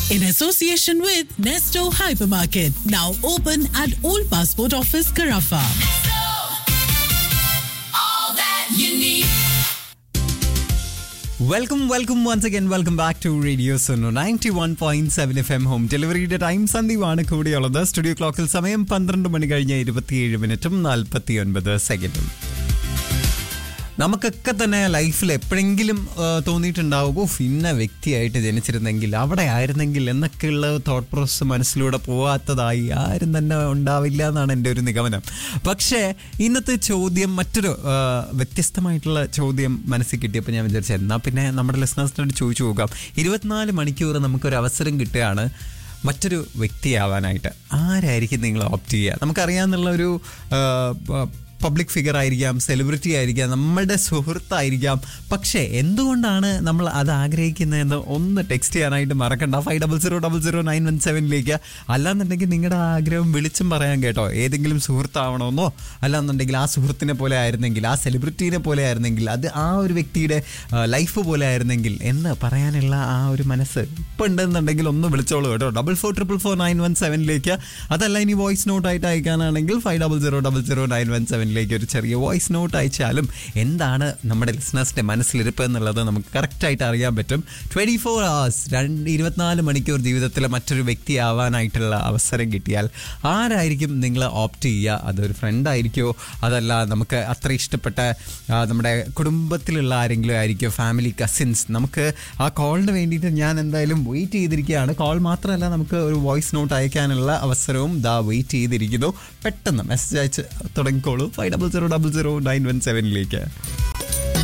in association with Nesto Hypermarket, now open at Old Passport Office, Carafa. all that you need. Welcome welcome once again welcome back to radio Suno ninety one point seven F M home ഡെലിവറിയുടെ time സന്ദീപാണ് കൂടിയുള്ളത് studio ക്ലോക്കിൽ സമയം പന്ത്രണ്ട് മണി കഴിഞ്ഞ് ഇരുപത്തിയേഴ് മിനിറ്റും നാൽപ്പത്തി ഒൻപത് സെക്കൻഡും നമുക്കൊക്കെ തന്നെ ലൈഫിൽ എപ്പോഴെങ്കിലും ആ, തോന്നിയിട്ടുണ്ടാവും ഓഫ് ഇന്ന വ്യക്തിയായിട്ട് ജനിച്ചിരുന്നെങ്കിൽ അവിടെ ആയിരുന്നെങ്കിൽ എന്നൊക്കെയുള്ള തോട്ട് പ്രോസസ് മനസ്സിലൂടെ പോവാത്തതായി ആരും തന്നെ ഉണ്ടാവില്ല എന്നാണ് എൻ്റെ ഒരു നിഗമനം പക്ഷേ ഇന്നത്തെ ചോദ്യം മറ്റൊരു ആ, വ്യത്യസ്തമായിട്ടുള്ള ചോദ്യം മനസ്സിൽ കിട്ടിയപ്പോൾ ഞാൻ വിചാരിച്ചു എന്നാൽ പിന്നെ നമ്മുടെ ലിസണേഴ്സിനോട് ചോദിച്ചു പോകാം ഇരുപത്തിനാല് മണിക്കൂർ നമുക്കൊരു അവസരം കിട്ടുകയാണ് മറ്റൊരു വ്യക്തിയാവാനായിട്ട് ആരായിരിക്കും നിങ്ങൾ ഓപ്റ്റ് ചെയ്യുക നമുക്കറിയാമെന്നുള്ള ഒരു ആ, പബ്ലിക് ഫിഗർ ആയിരിക്കാം സെലിബ്രിറ്റി ആയിരിക്കാം നമ്മളുടെ സുഹൃത്തായിരിക്കാം പക്ഷേ എന്തുകൊണ്ടാണ് നമ്മൾ അത് ആഗ്രഹിക്കുന്നതെന്ന് ഒന്ന് ടെക്സ്റ്റ് ചെയ്യാനായിട്ട് മറക്കണ്ട five double zero double zero nine one സെവനിലേക്ക് അല്ലാന്നുണ്ടെങ്കിൽ നിങ്ങളുടെ ആഗ്രഹം വിളിച്ചും പറയാൻ കേട്ടോ ഏതെങ്കിലും സുഹൃത്താവണമെന്നോ അല്ലാന്നുണ്ടെങ്കിൽ ആ സുഹൃത്തിനെ പോലെ ആയിരുന്നെങ്കിൽ ആ സെലിബ്രിറ്റീനെ പോലെ ആയിരുന്നെങ്കിൽ അത് ആ ഒരു വ്യക്തിയുടെ ലൈഫ് പോലെ ആയിരുന്നെങ്കിൽ എന്ന് പറയാനുള്ള ആ ഒരു മനസ്സ് ഇപ്പം ഉണ്ടെന്നുണ്ടെങ്കിൽ ഒന്ന് വിളിച്ചോളൂ കേട്ടോ double four triple four nine one സെവനിലേക്ക് അതല്ല ഇനി വോയിസ് നോട്ട് ആയിട്ട് അയക്കാനാണെങ്കിൽ five double zero double zero nine one സെവനിലേക്ക് ഒരു ചെറിയ വോയിസ് നോട്ട് അയച്ചാലും എന്താണ് നമ്മുടെ ലിസ്ണേഴ്സിന്റെ മനസ്സിലിരിപ്പ് എന്നുള്ളത് നമുക്ക് കറക്റ്റായിട്ട് അറിയാൻ പറ്റും ട്വൻറ്റി ഫോർ അവേഴ്സ് രണ്ട് ഇരുപത്തിനാല് മണിക്കൂർ ജീവിതത്തിലെ മറ്റൊരു വ്യക്തിയാവാനായിട്ടുള്ള അവസരം കിട്ടിയാൽ ആരായിരിക്കും നിങ്ങൾ ഓപ്റ്റ് ചെയ്യുക അതൊരു ഫ്രണ്ട് ആയിരിക്കുമോ അതല്ല നമുക്ക് അത്ര ഇഷ്ടപ്പെട്ട ആ, നമ്മുടെ കുടുംബത്തിലുള്ള ആരെങ്കിലും ആയിരിക്കുമോ ഫാമിലി കസിൻസ് നമുക്ക് ആ കോളിന് വേണ്ടിയിട്ട് ഞാൻ എന്തായാലും വെയിറ്റ് ചെയ്തിരിക്കുകയാണ് കോൾ മാത്രമല്ല നമുക്ക് ഒരു വോയിസ് നോട്ട് അയക്കാനുള്ള അവസരവും ദാ വെയിറ്റ് ചെയ്തിരിക്കുന്നു പെട്ടെന്ന് മെസ്സേജ് അയച്ച് തുടങ്ങിക്കോളൂ five double zero double zero nine one സെവനിലേക്ക്